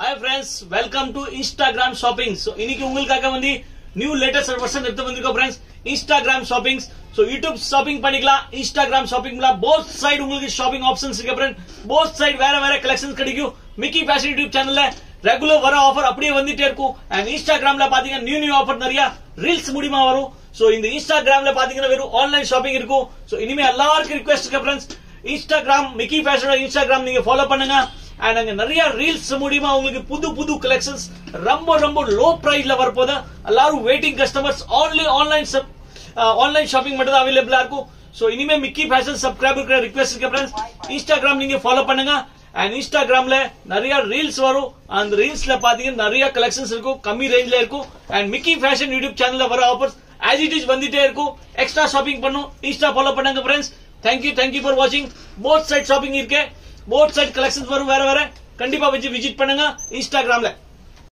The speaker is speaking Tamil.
hi friends welcome to Instagram shopping so இன்னைக்கு உங்களுக்காக வந்து நியூ லேட்டஸ்ட் வெர்ஷன் எடுத்து வந்திருக்கோம் friends Instagram shoppings so YouTube shopping பண்ணிக்கலாம் இன்ஸ்டாகிராம் ஷாப்பிங்ல போத் சைடு உங்களுக்கு ஷாப்பிங் ஆப்ஷன்ஸ் இருக்கு ஃப்ரெண்ட் போத் சைடு வேற வேற கலெக்ஷன்ஸ் கிடைக்கும் மிக்கி ஃபேஷன் யூடியூப் சேனல்ல ரெகுலர் வர ஆஃபர் அப்படியே வந்துட்டே இருக்கும் அண்ட் இன்ஸ்டாகிராம்ல பாத்தீங்கன்னா நியூ நியூ ஆஃபர் நிறைய ரீல்ஸ் மூலியமா வரும் ஸோ இந்த இன்ஸ்டாகிராம்ல பாத்தீங்கன்னா வெறும் ஆன்லைன் ஷாப்பிங் இருக்கும் ஸோ இனிமே எல்லாருக்கும் ரிக்வெஸ்ட் இருக்கு ஃப்ரெண்ட்ஸ் இன்ஸ்டாகிராம் மிக்கி ஃபேஷனோட இன்ஸ்டாகிராம் நீங்க ஃபாலோ பண்ணுங்க அண்ட் அங்க நிறைய ரீல்ஸ் மூலியமா உங்களுக்கு புது புது கலெக்ஷன்ஸ் ரொம்ப ரொம்ப லோ பிரைஸ்ல வரப்போது எல்லாரும் waiting customers only online online shopping மட்டும் தான் அவைலபிளா இருக்கும் சோ இனிமே மிக்கி ஃபேஷன் சப்ஸ்கிரைபர் ரிக்வெஸ்ட் இருக்கு ஃப்ரெண்ட்ஸ் இன்ஸ்டாகிராம் நீங்க ஃபாலோ பண்ணுங்க அண்ட் இன்ஸ்டாகிராம்ல நிறைய ரீல்ஸ் வரும் அந்த ரீல்ஸ்ல பாத்தீங்கன்னா நிறைய கலெக்ஷன்ஸ் இருக்கும் கம்மி ரேஞ்ச்ல இருக்கும் அண்ட் மிக்கி ஃபேஷன் யூடியூப் சேனல்ல வர ஆஃபர்ஸ் ஆஸ் இட் இஸ் வந்துட்டே இருக்கும் எக்ஸ்ட்ரா ஷாப்பிங் பண்ணும் இன்ஸ்டா ஃபாலோ பண்ணுங்க ஃப்ரெண்ட்ஸ் தேங்க்யூ தேங்க்யூ ஃபார் வாட்சிங் போத் சைட் ஷாப்பிங் இருக்கு போத் சைட் கலெக்ஷன்ஸ் வரும் வேற வேற கண்டிப்பா வச்சு விசிட் பண்ணுங்க இன்ஸ்டாகிராம்ல